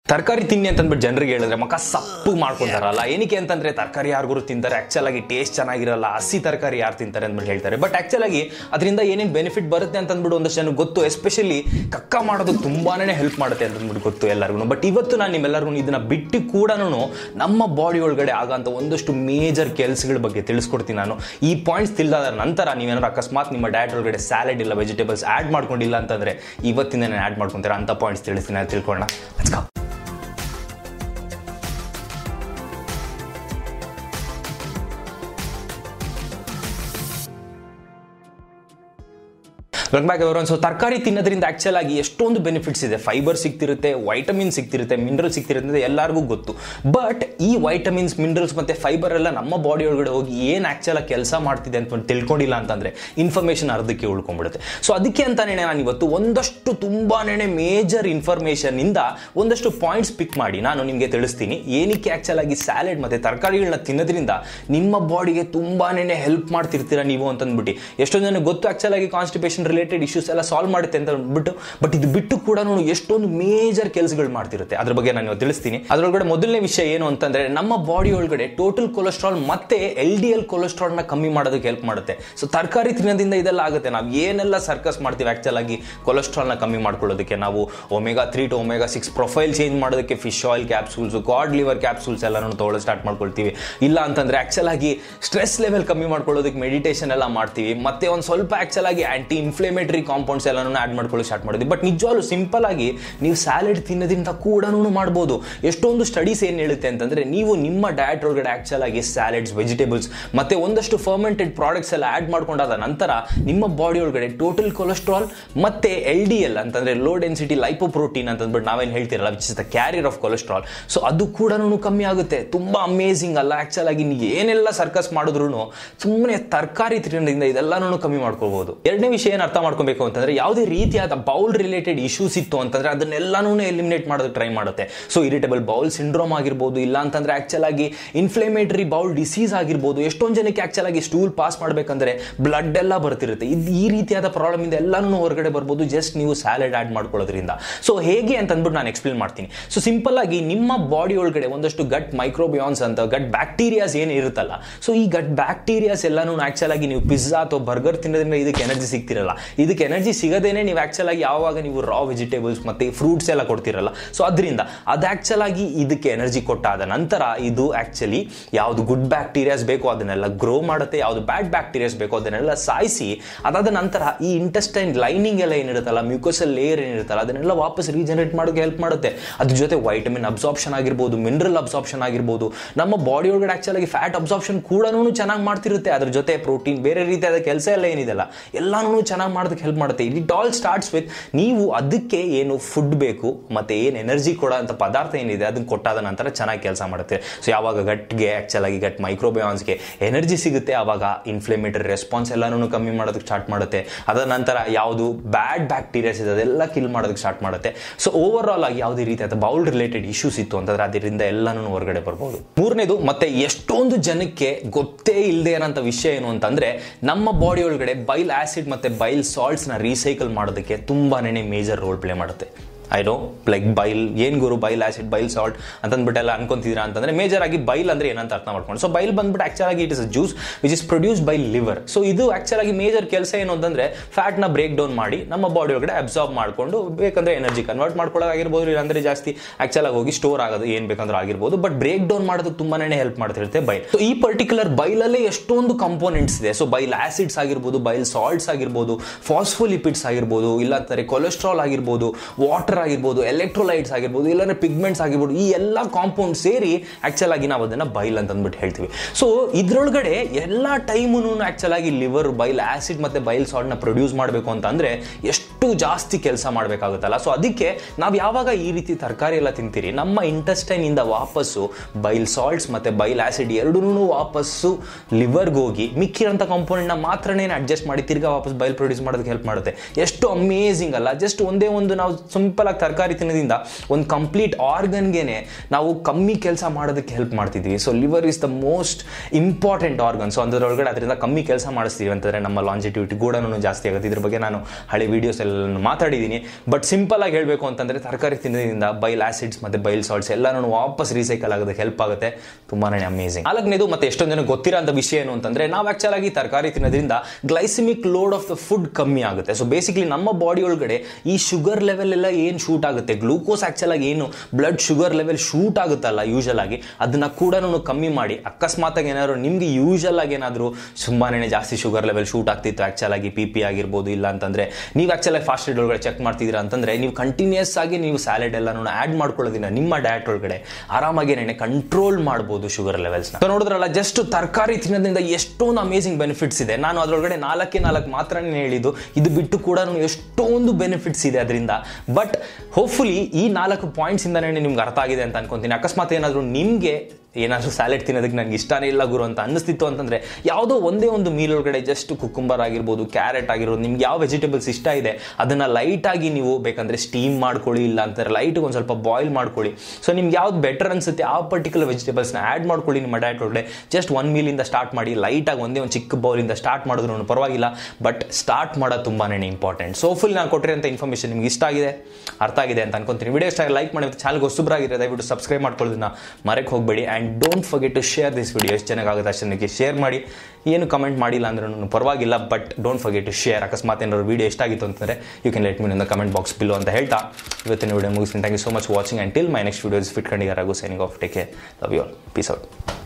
ತರಕಾರಿ ತಿನ್ನಿ ಅಂತಂದ್ಬಿಟ್ಟು ಜನರಿಗೆ ಹೇಳಿದ್ರೆ ಮಕ್ಕ ಸಪ್ಪು ಮಾಡ್ಕೊಂತಾರಲ್ಲ ಏನಕ್ಕೆ ಅಂತಂದ್ರೆ ತರಕಾರಿ ಯಾರಿಗೂ ತಿಂತಾರೆ ಆಕ್ಚುಲ್ ಆಗಿ ಟೇಸ್ಟ್ ಚೆನ್ನಾಗಿರಲ್ಲ ಹಸಿ ತರಕಾರಿ ಯಾರು ತಿಂತಾರೆ ಅಂದ್ಬಿಟ್ಟು ಹೇಳ್ತಾರೆ ಬಟ್ ಆಕ್ಚುಲ್ ಆಗಿ ಅದರಿಂದ ಏನೇನು ಬೆನಿಫಿಟ್ ಬರುತ್ತೆ ಅಂತ ಅಂದ್ಬಿಟ್ಟು ಒಂದಷ್ಟು ಜನಕ್ಕೆ ಗೊತ್ತು ಎಸ್ಪೆಷಲಿ ಕಕ್ಕ ಮಾಡೋದು ತುಂಬಾನೇ ಹೆಲ್ಪ್ ಮಾಡುತ್ತೆ ಅಂತ ಅಂದ್ಬಿಟ್ಟು ಗೊತ್ತು ಎಲ್ಲರಿಗೂ ಬಟ್ ಇವತ್ತು ನಾನು ನಿಮ್ಮೆಲ್ಲರಿಗೂ ಇದನ್ನ ಬಿಟ್ಟು ಕೂಡ ನಮ್ಮ ಬಾಡಿ ಒಳಗಡೆ ಆಗಂತ ಒಂದಷ್ಟು ಮೇಜರ್ ಕೆಲಸಗಳ ಬಗ್ಗೆ ತಿಳಿಸ್ಕೊಡ್ತೀನಿ ನಾನು ಈ ಪಾಯಿಂಟ್ಸ್ ತಿಳಿದಾದ ನಂತರ ನೀವೇನಾದ್ರು ಅಕಸ್ಮಾತ್ ನಿಮ್ಮ ಡಯಟ್ ಒಳಗಡೆ ಸ್ಯಾಲೆಡ್ ಇಲ್ಲ ವೆಜಿಟೇಬಲ್ಸ್ ಆ್ಯಡ್ ಮಾಡ್ಕೊಂಡಿಲ್ಲ ಅಂತಂದ್ರೆ ಇವತ್ತಿಂದ ನಾನು ಆ್ಯಡ್ ಮಾಡ್ಕೊಂತೀರಾ ಅಂತ ಪಾಯಿಂಟ್ಸ್ ತಿಳಿಸ್ತೀನಿ ಅದು ತಿಳ್ಕೊಳ್ಳೋಣ Let's go. Welcome back so ತರಕಾರಿ ತಿನ್ನೋದ್ರಿಂದ ಆಕ್ಚುಲ್ ಆಗಿ ಎಷ್ಟೊಂದು ಬೆನಿಫಿಟ್ಸ್ ಇದೆ ಫೈಬರ್ ಸಿಗ್ತಿರುತ್ತೆ ವೈಟಮಿನ್ ಸಿಗ್ತಿರುತ್ತೆ ಮಿನರಲ್ ಸಿಗ್ತಿರುತ್ತೆ ಅಂತ ಎಲ್ಲರಿಗೂ ಗೊತ್ತು ಬಟ್ ಈ ವೈಟಮಿನ್ಸ್ ಮಿನರಲ್ಸ್ ಮತ್ತೆ ಫೈಬರ್ ಎಲ್ಲ ನಮ್ಮ ಬಾಡಿ ಒಳಗಡೆ ಹೋಗಿ ಏನು ಆಕ್ಚುಲ್ ಆಗಿ ಕೆಲಸ ಮಾಡ್ತಿದೆ ಅಂತ ತಿಳ್ಕೊಂಡಿಲ್ಲ ಅಂತಂದ್ರೆ ಇನ್ಫಾರ್ಮೇಶನ್ ಅರ್ಧಕ್ಕೆ ಉಳ್ಕೊಂಡ್ಬಿಡುತ್ತೆ ಸೊ ಅದಕ್ಕೆ ಅಂತಾನೆ ನಾನು ಇವತ್ತು ಒಂದಷ್ಟು ತುಂಬಾನೇ ಮೇಜರ್ ಇನ್ಫಾರ್ಮೇಶನ್ ಇಂದ ಒಂದಷ್ಟು ಪಾಯಿಂಟ್ಸ್ ಪಿಕ್ ಮಾಡಿ ನಾನು ನಿಮಗೆ ತಿಳಿಸ್ತೀನಿ ಏನಕ್ಕೆ ಆಕ್ಚುಲ್ ಆಗಿ ಸ್ಯಾಲೆಡ್ ಮತ್ತೆ ತರಕಾರಿಗಳನ್ನ ತಿನ್ನೋದ್ರಿಂದ ನಿಮ್ಮ ಬಾಡಿಗೆ ತುಂಬಾನೇ ಹೆಲ್ಪ್ ಮಾಡ್ತಿರ್ತೀರಾ ನೀವು ಅಂತಂದ್ಬಿಟ್ಟು ಎಷ್ಟೊಂದು ಜನ ಗೊತ್ತು ಆಕ್ಚುಲ್ ಆಗಿ ಕಾನ್ಸ್ಟಿಪೇಷನ್ ರಿಲೇಟೆಡ್ ಇಶ್ಯೂಸ್ ಎಲ್ಲ ಸಾಲ್ವ್ ಮಾಡುತ್ತೆ ಅಂತ ಅಂದ್ಬಿಟ್ಟು ಬಟ್ ಇದು ಬಿಟ್ಟು ಕೂಡ ಎಷ್ಟೊಂದು ಮೇಜರ್ ಕೆಲಸಗಳು ಮಾಡ್ತಿರುತ್ತೆ ಅದ್ರ ಬಗ್ಗೆ ನಾನು ಇವತ್ತು ತಿಳಿಸ್ತೀನಿ ಅದರೊಳಗಡೆ ಮೊದಲನೇ ವಿಷಯ ಏನು ಅಂತಂದ್ರೆ ನಮ್ಮ ಬಾಡಿ ಒಳಗಡೆ ಟೋಟಲ್ ಕೊಲೆಸ್ಟ್ರಾಲ್ ಮತ್ತೆ ಎಲ್ ಡಿ ಎಲ್ ಕೊಲೆಸ್ಟ್ರಾಲ್ ನ ಕಮ್ಮಿ ಮಾಡೋದಕ್ಕೆ ಹೆಲ್ಪ್ ಮಾಡುತ್ತೆ ಸೊ ತರಕಾರಿ ತಿನ್ನೋದ್ರಿಂದ ಇದೆಲ್ಲ ಆಗುತ್ತೆ ನಾವು ಏನೆಲ್ಲ ಸರ್ಕಸ್ ಮಾಡ್ತೀವಿ ಆಕ್ಚುಲ್ ಆಗಿ ಕೊಲೆಸ್ಟ್ರಾಲ್ ನ ಕಮ್ಮಿ ಮಾಡ್ಕೊಳ್ಳೋದಕ್ಕೆ ನಾವು omega three to omega six profile change ಮಾಡೋದಕ್ಕೆ fish oil capsules cod liver capsules ಎಲ್ಲಾನು ತಗೊಳ್ಳೋ ಸ್ಟಾರ್ಟ್ ಮಾಡ್ಕೊಳ್ತೀವಿ ಇಲ್ಲ ಅಂತಂದ್ರೆ ಆಕ್ಚುಲ್ ಆಗಿ ಸ್ಟ್ರೆಸ್ ಲೆವೆಲ್ ಕಮ್ಮಿ ಮಾಡ್ಕೊಳ್ಳೋದಕ್ಕೆ ಮೆಡಿಟೇಷನ್ ಎಲ್ಲ ಮಾಡ್ತೀವಿ ಮತ್ತೆ ಒಂದು ಸ್ವಲ್ಪ ಆಕ್ಚುಲ್ ಆಗಿ ಆಂಟಿ ಇನ್ಫ್ಲೇಮೇಟರಿ ಕಾಂಪೌಂಡ್ಸ್ ಎಲ್ಲಾನು ಆಡ್ ಮಾಡ್ಕೊಳ್ಳಿ ಸ್ಟಾರ್ಟ್ ಮಾಡಿದ್ವಿ ಬಟ್ ನಿಜವಾಗ್ಲೂ ಸಿಂಪಲ್ ಆಗಿ ನೀವು ಸ್ಯಾಲೆಡ್ ತಿನ್ನೋದ್ರಿಂದ ಕೂಡ ಮಾಡ್ಬೋದು ಎಷ್ಟೊಂದು ಸ್ಟಡೀಸ್ ಏನು ಹೇಳುತ್ತೆ ಅಂತಂದ್ರೆ ನೀವು ನಿಮ್ಮ ಡಯಟ್ ಒಳಗಡೆ ಆಕ್ಚುಲ್ ಆಗಿ ಸ್ಯಾಲೆಡ್ಸ್ ವೆಜಿಟೇಬಲ್ಸ್ ಮತ್ತೆ ಒಂದಷ್ಟು ಫರ್ಮೆಂಟೆಡ್ ಪ್ರಾಡಕ್ಟ್ಸ್ ಎಲ್ಲ ಆಡ್ ಮಾಡ್ಕೊಂಡಾದ ನಂತರ ನಿಮ್ಮ ಬಾಡಿ ಒಳಗಡೆ ಟೋಟಲ್ ಕೊಲೆಸ್ಟ್ರಾಲ್ ಮತ್ತೆ ಎಲ್ ಡಿ ಎಲ್ ಅಂತಂದ್ರೆ ಲೋ ಡೆನ್ಸಿಟಿ ಲೈಪೋಪ್ರೋಟೀನ್ ಅಂತಂದ್ಬಿಟ್ಟು ನಾವೇನು ಹೇಳ್ತಿರಲ್ಲ which is the carrier of cholesterol so ಅದು ಕೂಡ ಕಮ್ಮಿ ಆಗುತ್ತೆ ತುಂಬಾ ಅಮೇಸಿಂಗ್ ಅಲ್ಲ ಆಕ್ಚುಲ್ ಆಗಿ ನೀವು ಏನೆಲ್ಲ ಸರ್ಕಸ್ ಮಾಡಿದ್ರು ಸುಮ್ಮನೆ ತರಕಾರಿ ತಿನ್ನೋದ್ರಿಂದ ಇದೆಲ್ಲಾನು ಕಮ್ಮಿ ಮಾಡ್ಕೋಬಹುದು ಎರಡನೇ ವಿಷಯ ಏನು ಅರ್ಥ ಮಾಡ್ಕೊಬೇಕು ಅಂತಂದ್ರೆ ಯಾವುದೇ ರೀತಿಯಾದ ಬೌಲ್ ರಿಲೇಟೆಡ್ ಇಶ್ಯೂಸ್ ಇತ್ತು ಅಂತಂದ್ರೆ ಅದನ್ನೆಲ್ಲಾನು ಎಲಿಮಿನೇಟ್ ಮಾಡೋದಕ್ಕೆ ಟ್ರೈ ಮಾಡುತ್ತೆ ಸೊ ಇರಿಟೇಬಲ್ ಬೌಲ್ ಸಿಂಡ್ರೋಮ್ ಆಗಿರ್ಬೋದು ಇಲ್ಲ ಅಂತಂದ್ರೆ ಆಕ್ಚುಲ್ ಆಗಿ ಇನ್ಫ್ಲೇಮೇಟರಿ ಬೌಲ್ ಡಿಸೀಸ್ ಆಗಿರ್ಬೋದು ಎಷ್ಟೊಂದು ಜನಕ್ಕೆ ಆಕ್ಚುಲ್ ಆಗಿ ಸ್ಟೂಲ್ ಪಾಸ್ ಮಾಡ್ಬೇಕಂದ್ರೆ ಬ್ಲಡ್ ಎಲ್ಲ ಬರ್ತಿರುತ್ತೆ ಇದು ಈ ರೀತಿಯಾದ ಪ್ರಾಬ್ಲಮ್ ಇಂದ ಎಲ್ಲಾನು ಹೊರಗಡೆ ಬರ್ಬೋದು ಜಸ್ಟ್ ನೀವು ಸ್ಯಾಲೆಡ್ ಆಡ್ ಮಾಡ್ಕೊಳ್ಳೋದ್ರಿಂದ ಸೊ ಹೇಗೆ ಅಂತ ಅಂದ್ಬಿಟ್ಟು ನಾನು ಎಕ್ಸ್ಪ್ಲೇನ್ ಮಾಡ್ತೀನಿ ಸೊ ಸಿಂಪಲ್ ಆಗಿ ನಿಮ್ಮ ಬಾಡಿ ಒಳಗಡೆ ಒಂದಷ್ಟು ಗಟ್ ಮೈಕ್ರೋಬಿಯಾನ್ಸ್ ಅಂತ ಗಟ್ ಬ್ಯಾಕ್ಟೀರಿಯಾಸ್ ಏನು ಇರುತ್ತಲ್ಲ ಸೊ ಈ ಗಟ್ ಬ್ಯಾಕ್ಟೀರಿಯಾಸ್ ಎಲ್ಲಾನು ಆಕ್ಚುಲ್ ಆಗಿ ನೀವು ಪಿಜ್ಜಾ ಅಥವಾ ಬರ್ಗರ್ ತಿನ್ನೋದ್ರಿಂದ ಇದಕ್ಕೆ ಎನರ್ಜಿ ಸಿಗ್ತಿರಲ್ಲ ಇದಕ್ಕೆ ಎನರ್ಜಿ ಸಿಗದೇನೆ ನೀವು ಆಕ್ಚುಲ್ ಆಗಿ ಯಾವಾಗ ನೀವು ರಾ ವೆಜಿಟೇಬಲ್ಸ್ ಮತ್ತೆ ಫ್ರೂಟ್ಸ್ ಎಲ್ಲ ಕೊಡ್ತಿರಲ್ಲ ಸೊ ಅದರಿಂದ ಅದು ಆಕ್ಚುಲ್ ಆಗಿ ಇದಕ್ಕೆ ಎನರ್ಜಿ ಕೊಟ್ಟಾದ ನಂತರ ಇದು ಆಕ್ಚುಲಿ ಯಾವ್ದು ಗುಡ್ ಬ್ಯಾಕ್ಟೀರಿಯಾಸ್ ಬೇಕೋ ಅದನ್ನೆಲ್ಲ ಗ್ರೋ ಮಾಡುತ್ತೆ ಯಾವ್ದು ಬ್ಯಾಡ್ ಬ್ಯಾಕ್ಟೀರಿಯಾಸ್ ಬೇಕೋ ಅದನ್ನೆಲ್ಲ ಸಾಯಿಸಿ ಅದಾದ ನಂತರ ಈ ಇಂಟೆಸ್ಟೈನ್ ಲೈನಿಂಗ್ ಎಲ್ಲ ಏನಿರುತ್ತಲ್ಲ ಮ್ಯೂಕೋಸಲ್ ಲೇಯರ್ ಏನಿರುತ್ತಲ್ಲ ಅದನ್ನೆಲ್ಲ ವಾಪಸ್ ರೀಜನರೇಟ್ ಮಾಡೋಕೆ ಹೆಲ್ಪ್ ಮಾಡುತ್ತೆ ಅದ್ರ ಜೊತೆ ವೈಟಮಿನ್ ಅಬ್ಸಾರ್ಪ್ಷನ್ ಆಗಿರ್ಬೋದು ಮಿನರಲ್ ಅಬ್ಸಾರ್ಪ್ಷನ್ ಆಗಿರ್ಬೋದು ನಮ್ಮ ಬಾಡಿ ಒಳಗಡೆ ಆಕ್ಚುಲ್ ಆಗಿ ಫ್ಯಾಟ್ ಅಬ್ಸಾರ್ಪ್ಷನ್ ಕೂಡ ಚೆನ್ನಾಗಿ ಮಾಡ್ತಿರುತ್ತೆ ಅದ್ರ ಜೊತೆ ಪ್ರೋಟೀನ್ ಬೇರೆ ರೀತಿಯಾದ ಕೆಲಸ ಎಲ್ಲ ಏನಿದೆಲ್ಲ ಎಲ್ಲಾನು ಚೆನ್ನಾಗಿ ಮಾಡೋದಕ್ಕೆ ಹೆಲ್ಪ್ ಮಾಡುತ್ತೆ ಇಟ್ ಆಲ್ ಸ್ಟಾರ್ಟ್ಸ್ ವಿತ್ ನೀವು ಅದಕ್ಕೆ ಏನು ಫುಡ್ ಬೇಕು ಮತ್ತೆ ಏನು ಎನರ್ಜಿ ಕೊಡೋ ಅಂತ ಪದಾರ್ಥ ಏನಿದೆ ಅದನ್ನ ಕೊಟ್ಟಾದ ನಂತರ ಚೆನ್ನಾಗಿ ಕೆಲಸ ಮಾಡುತ್ತೆ ಸೊ ಯಾವಾಗ ಗಟ್ಗೆ ಆಕ್ಚುಲ್ ಆಗಿ ಗಟ್ ಮೈಕ್ರೋಬಯಾನ್ಸ್ಗೆ ಎನರ್ಜಿ ಸಿಗುತ್ತೆ ಆವಾಗ ಇನ್ಫ್ಲೇಮೇಟರಿ ರೆಸ್ಪಾನ್ಸ್ ಎಲ್ಲಾನು ಕಮ್ಮಿ ಮಾಡೋದಕ್ಕೆ ಸ್ಟಾರ್ಟ್ ಮಾಡುತ್ತೆ ಅದರ ನಂತರ ಯಾವುದು ಬ್ಯಾಡ್ ಬ್ಯಾಕ್ಟೀರಿಯಾಸ್ ಇದೆ ಅದೆಲ್ಲ ಕಿಲ್ ಮಾಡೋದಕ್ಕೆ ಸ್ಟಾರ್ಟ್ ಮಾಡುತ್ತೆ ಸೊ ಓವರ್ ಆಲ್ ಆಗಿ ಯಾವುದೇ ರೀತಿಯಾದ ಬೌಲ್ ರಿಲೇಟೆಡ್ ಇಶ್ಯೂಸ್ ಇತ್ತು ಅಂತಂದ್ರೆ ಅದರಿಂದ ಎಲ್ಲಾನು ಹೊರಗಡೆ ಬರ್ಬೋದು ಮೂರನೇದು ಮತ್ತೆ ಎಷ್ಟೊಂದು ಜನಕ್ಕೆ ಗೊತ್ತೇ ಇಲ್ಲದೆ ಇರೋಂಥ ವಿಷಯ ಏನು ಅಂತಂದ್ರೆ ನಮ್ಮ ಬಾಡಿ ಒಳಗಡೆ ಬೈಲ್ ಆಸಿಡ್ ಮತ್ತೆ ಬೈಲ್ ಸಾಲ್ಟ್ಸ್ ನ ರೀಸೈಕಲ್ ಮಾಡೋದಕ್ಕೆ ತುಂಬಾನೇ ಮೇಜರ್ ರೋಲ್ ಪ್ಲೇ ಮಾಡುತ್ತೆ ಐ ನೋ ಲೈಕ್ ಬೈಲ್ ಏನ್ ಗುರು ಬೈಲ್ ಆಸಿಡ್ ಬೈಲ್ ಸಾಲ್ಟ್ ಅಂತಂದ್ಬಿಟ್ಟೆಲ್ಲ ಅನ್ಕೊಂತಿದ್ದೀರಾ ಅಂತಂದ್ರೆ ಮೇಜರ್ ಆಗಿ ಬೈಲ್ ಅಂದ್ರೆ ಏನಂತ ಅರ್ಥ ಮಾಡ್ಕೊಂಡು ಸೊ ಬೈಲ್ ಬಂದ್ಬಿಟ್ಟು ಆಕ್ಚುಲ್ ಆಗಿ it is a juice which is produced by liver so ಇದು ಆಕ್ಚುಲ್ ಆಗಿ ಮೇಜರ್ ಕೆಲಸ ಏನು ಅಂತಂದ್ರೆ ಫ್ಯಾಟ್ ನ ಬ್ರೇಕ್ ಡೌನ್ ಮಾಡಿ ನಮ್ಮ ಬಾಡಿ ಒಳಗಡೆ ಅಬ್ಸಾರ್ಬ್ ಮಾಡ್ಕೊಂಡು ಬೇಕಂದ್ರೆ ಎನರ್ಜಿ ಕನ್ವರ್ಟ್ ಮಾಡ್ಕೊಳ್ಳೋದಾಗಿರ್ಬೋದು ಇಲ್ಲಾಂದ್ರೆ ಜಾಸ್ತಿ ಆಕ್ಚುಲ್ ಆಗಿ ಹೋಗಿ ಸ್ಟೋರ್ ಆಗೋದು ಏನ್ ಬೇಕಂದ್ರೆ ಆಗಿರ್ಬೋದು ಬಟ್ ಬ್ರೇಕ್ ಡೌನ್ ಮಾಡೋದಕ್ಕೆ ತುಂಬಾನೇ ಹೆಲ್ಪ್ ಮಾಡ್ತಿರುತ್ತೆ ಬೈಲ್ ಸೊ ಈ ಪರ್ಟಿಕ್ಯುಲರ್ ಬೈಲಲ್ಲೇ ಎಷ್ಟೊಂದು ಕಂಪೋನೆಂಟ್ಸ್ ಇದೆ ಸೊ ಬೈಲ್ ಆಸಿಡ್ಸ್ ಆಗಿರ್ಬೋದು ಬೈಲ್ ಸಾಲ್ಟ್ಸ್ ಆಗಿರ್ಬೋದು ಫಾಸ್ಫೋಲಿಪಿಡ್ಸ್ ಆಗಿರ್ಬೋದು ಇಲ್ಲ ಅಂತಾರೆ ಕೊಲೆಸ್ಟ್ರಾಲ್ ಆಗಿರ್ಬೋದು ವಾಟರ್ ಆಗಿರ್ಬೋದು ಎಲೆಕ್ಟ್ರೋಲೈಟ್ಸ್ ಆಗಿರ್ಬೋದು ಇಲ್ಲಾಂದ್ರೆ ಪಿಗ್ಮೆಂಟ್ಸ್ ಆಗಿರ್ಬೋದು ಈ ಎಲ್ಲ ಕಾಂಪೌಂಡ್ ಸೇರಿ ಆಕ್ಚುಲ್ ಆಗಿ ನಾವು ಅದನ್ನ ಬೈಲ್ ಅಂತ ಅಂದ್ಬಿಟ್ಟು ಹೇಳ್ತೀವಿ ಸೊ ಇದ್ರೊಳಗಡೆ ಎಲ್ಲ ಟೈಮೂ ಆಕ್ಚುಲ್ ಆಗಿ ಲಿವರ್ ಬೈಲ್ ಆಸಿಡ್ ಮತ್ತೆ ಬೈಲ್ ಸಾಲ್ಟ್ ನ ಪ್ರೊಡ್ಯೂಸ್ ಮಾಡಬೇಕು ಅಂತ ಅಂದ್ರೆ ಎಷ್ಟು ಜಾಸ್ತಿ ಕೆಲಸ ಮಾಡಬೇಕಾಗುತ್ತಲ್ಲ ಸೊ ಅದಕ್ಕೆ ನಾವು ಯಾವಾಗ ಈ ರೀತಿ ತರಕಾರಿ ಎಲ್ಲ ತಿಂತೀರಿ ನಮ್ಮ ಇಂಟೆಸ್ಟೈನ್ ಇಂದ ವಾಪಸ್ಸು ಬೈಲ್ ಸಾಲ್ಟ್ಸ್ ಮತ್ತೆ ಬೈಲ್ ಆಸಿಡ್ ಎರಡೂ ವಾಪಸ್ಸು ಲಿವರ್ಗೆ ಹೋಗಿ ಮಿಕ್ಕಿರೋಂಥ ಕಾಂಪೌಂಡ್ನ ಮಾತ್ರನೇ ಅಡ್ಜಸ್ಟ್ ಮಾಡಿ ತಿರ್ಗಾ ವಾಪಸ್ ಬೈಲ್ ಪ್ರೊಡ್ಯೂಸ್ ಮಾಡೋದಕ್ಕೆ ಹೆಲ್ಪ್ ಮಾಡುತ್ತೆ ಎಷ್ಟು ಅಮೇಝಿಂಗ್ ಅಲ್ಲ ಜಸ್ಟ್ ಒಂದೇ ಒಂದು ನಾವು ಸಿಂಪಲ್ ಆಗಿ ತರಕಾರಿ ತಿನ್ನೋದ್ರಿಂದ ಒಂದು ಕಂಪ್ಲೀಟ್ ಆರ್ಗನ್ಗೆನೆ ನಾವು ಕಮ್ಮಿ ಕೆಲಸ ಮಾಡೋದಕ್ಕೆ ಹೆಲ್ಪ್ ಮಾಡ್ತಿದ್ವಿ so liver is the most important organ so ಅದರೊಳಗಡೆ ಅದರಿಂದ ಕಮ್ಮಿ ಕೆಲಸ ಮಾಡಿಸ್ತೀವಿ ಅಂತಂದ್ರೆ ನಮ್ಮ ಲಾಂಜಿಟಿವಿಟಿ ಕೂಡ ಜಾಸ್ತಿ ಆಗುತ್ತೆ ಇದ್ರ ಬಗ್ಗೆ ನಾನು ಹಳೆ ವೀಡಿಯೋಸ್ ಎಲ್ಲ ಮಾತಾಡಿದ್ದೀನಿ ಬಟ್ ಸಿಂಪಲ್ ಆಗಿ ಹೇಳಬೇಕು ಅಂತಂದರೆ ತರಕಾರಿ ತಿನ್ನೋದ್ರಿಂದ ಬೈಲ್ ಆಸಿಡ್ಸ್ ಮತ್ತು ಬೈಲ್ ಸಾಲ್ಟ್ಸ್ ಎಲ್ಲನೂ ವಾಪಸ್ ರೀಸೈಕಲ್ ಆಗೋದಕ್ಕೆ ಹೆಲ್ಪ್ ಆಗುತ್ತೆ ತುಂಬಾ ಅಮೇಸಿಂಗ್ ನಾಲ್ಕನೇದು ಮತ್ತೆ ಎಷ್ಟೊಂದು ಜನ ಗೊತ್ತಿರೋ ಅಂತ ವಿಷಯ ಏನು ಅಂತಂದ್ರೆ ನಾವು ಆಕ್ಚುಲ್ ಆಗಿ ತರಕಾರಿ ತಿನ್ನೋದ್ರಿಂದ glycaemic load of the food ಕಮ್ಮಿ ಆಗುತ್ತೆ ಸೊ ಬೇಸಿಕ್ಲಿ ನಮ್ಮ ಬಾಡಿ ಒಳಗಡೆ ಈ ಶುಗರ್ ಲೆವೆಲ್ ಎಲ್ಲ ಏನು ಶೂಟ್ ಆಗುತ್ತೆ ಗ್ಲೂಕೋಸ್ ಆಕ್ಚುಲ್ ಆಗಿ ಏನು ಬ್ಲಡ್ ಶುಗರ್ ಲೆವೆಲ್ ಶೂಟ್ ಆಗುತ್ತಲ್ಲ ಯೂಶಲ್ ಆಗಿ ಅದನ್ನ ಕೂಡ ಕಮ್ಮಿ ಮಾಡಿ ಅಕಸ್ಮಾತ್ ಆಗಿ ಏನಾದ್ರು ನಿಮ್ಗೆ ಯೂಶಲ್ ಆಗಿ ಏನಾದರೂ ತುಂಬಾನೇ ಜಾಸ್ತಿ ಶುಗರ್ ಲೆವೆಲ್ ಶೂಟ್ ಆಗ್ತಿತ್ತು ಆಕ್ಚುಲ್ ಆಗಿ ಪಿ ಪಿ ಆಗಿರ್ಬೋದು ಇಲ್ಲ ಅಂತಂದ್ರೆ ನೀವು ಆಕ್ಚುಲ್ ಆಗಿ ಫಾಸ್ಟ್ ಫುಡ್ ಒಳಗಡೆ ಚೆಕ್ ಮಾಡ್ತಿದ್ದೀರಾ ಅಂತಂದ್ರೆ ನೀವು ಕಂಟಿನ್ಯೂಸ್ ಆಗಿ ನೀವು ಸ್ಯಾಲೆಡ್ ಎಲ್ಲನೂ ಆಡ್ ಮಾಡ್ಕೊಳ್ಳೋದಿನ ನಿಮ್ಮ ಡಯಟ್ ಒಳಗಡೆ ಆರಾಮಾಗಿ ನೆನೆ ಕಂಟ್ರೋಲ್ ಮಾಡ್ಬೋದು ಶುಗರ್ ಲೆವೆಲ್ಸ್ ಸೊ ನೋಡಿದ್ರಲ್ಲ ಜಸ್ಟ್ ತರಕಾರಿ ತಿನ್ನೋದ್ರಿಂದ ಎಷ್ಟೊಂದು ಅಮೇಸಿಂಗ್ ಬೆನಿಫಿಟ್ಸ್ ಇದೆ ನಾನು ಅದರೊಳಗಡೆ ನಾಲ್ಕೇ ನಾಲ್ಕು ಮಾತ್ರನೇ ಹೇಳಿದ್ದು ಇದು ಬಿಟ್ಟು ಕೂಡ ಎಷ್ಟೊಂದು ಬೆನಿಫಿಟ್ಸ್ ಇದೆ ಅದರಿಂದ ಬಟ್ ಹೋಪ್ಫುಲಿ ಈ ನಾಲ್ಕು ಪಾಯಿಂಟ್ಸ್ ಇಂದನೇ ನಿಮ್ಗೆ ಅರ್ಥ ಆಗಿದೆ ಅಂತ ಅನ್ಕೊಂತೀನಿ ಅಕಸ್ಮಾತ್ ಏನಾದರೂ ನಿಮಗೆ ಏನಾದರೂ ಸ್ಯಾಲೆಡ್ ತಿನ್ನೋದಕ್ಕೆ ನನಗೆ ಇಷ್ಟನೇ ಇಲ್ಲ ಗುರು ಅಂತ ಅನ್ನಿಸ್ತಿತ್ತು ಅಂತಂದರೆ ಯಾವುದೋ ಒಂದೇ ಒಂದು ಮೀಲ್ ಒಳಗಡೆ ಜಸ್ಟ್ ಕುಕ್ಕುಂಬರ್ ಆಗಿರ್ಬೋದು ಕ್ಯಾರೆಟ್ ಆಗಿರ್ಬೋದು ನಿಮ್ಗೆ ಯಾವ ವೆಜಿಟೇಬಲ್ಸ್ ಇಷ್ಟ ಇದೆ ಅದನ್ನು ಲೈಟಾಗಿ ನೀವು ಬೇಕಂದರೆ ಸ್ಟೀಮ್ ಮಾಡ್ಕೊಳ್ಳಿ ಇಲ್ಲ ಅಂತಾರೆ ಲೈಟಿಗೆ ಒಂದು ಸ್ವಲ್ಪ ಬಾಯ್ಲ್ ಮಾಡ್ಕೊಳ್ಳಿ ಸೊ ನಿಮ್ಗೆ ಯಾವ್ದು ಬೆಟರ್ ಅನ್ಸುತ್ತೆ ಆ ಪರ್ಟಿಕ್ಯುಲರ್ ವೆಜಿಟೇಬಲ್ಸ್ನ ಆ್ಯಡ್ ಮಾಡ್ಕೊಳ್ಳಿ ನಿಮ್ಮ ಡಯಟ್ ಒಳಗಡೆ ಜಸ್ಟ್ ಒನ್ ಮೀಲಿಂದ ಸ್ಟಾರ್ಟ್ ಮಾಡಿ ಲೈಟಾಗಿ ಒಂದೇ ಒಂದು ಚಿಕ್ಕ ಬೌಲಿಂದ ಸ್ಟಾರ್ಟ್ ಮಾಡಿದ್ರು ಪರವಾಗಿಲ್ಲ ಬಟ್ ಸ್ಟಾರ್ಟ್ ಮಾಡೋದು ತುಂಬಾ ಇಂಪಾರ್ಟೆಂಟ್ ಸೊ ಫುಲ್ ನಾನು ಕೊಟ್ಟಿರೋಂಥ ಇನ್ಫಾರ್ಮೇಷನ್ ನಿಮ್ಗೆ ಇಷ್ಟ ಆಗಿದೆ ಅರ್ಥ ಆಗಿದೆ ಅಂತ ಅನ್ಕೊಂತೀನಿ ವಿಡಿಯೋ ಇಷ್ಟ ಲೈಕ್ ಮಾಡಿ ಮತ್ತು ಚಾನಲ್ಗೆ ಹೊಸಬ್ರಾಗಿರೋ ದಯವಿಟ್ಟು ಸಬ್ಸ್ಕ್ರೈಬ್ ಮಾಡ್ಕೊಳ್ಳೋದನ್ನ ಮರೆಗೆ ಹೋಗಬೇಡಿ and don't forget to share this video ಎಷ್ಟು ಚೆನ್ನಾಗುತ್ತೆ ಅಷ್ಟು ಜನಕ್ಕೆ ಶೇರ್ ಮಾಡಿ ಏನು ಕಮೆಂಟ್ ಮಾಡಿಲ್ಲ ಅಂದ್ರೂ ಪರವಾಗಿಲ್ಲ but don't forget to share ಅಕಸ್ಮಾತ್ ಏನಾದ್ರು ವಿಡಿಯೋ ಎಷ್ಟಾಗಿತ್ತು ಆಗಿತ್ತು ಅಂತಂದರೆ you can let me in the comment box below ಅಂತ ಹೇಳ್ತಾ ಇವತ್ತಿನ ವಿಡಿಯೋ ಮುಗಿಸ್ತೀನಿ thank you so much watching and till my next videos fit ಕಂಡಿಗಾರಾಗು signing off take love you all peace out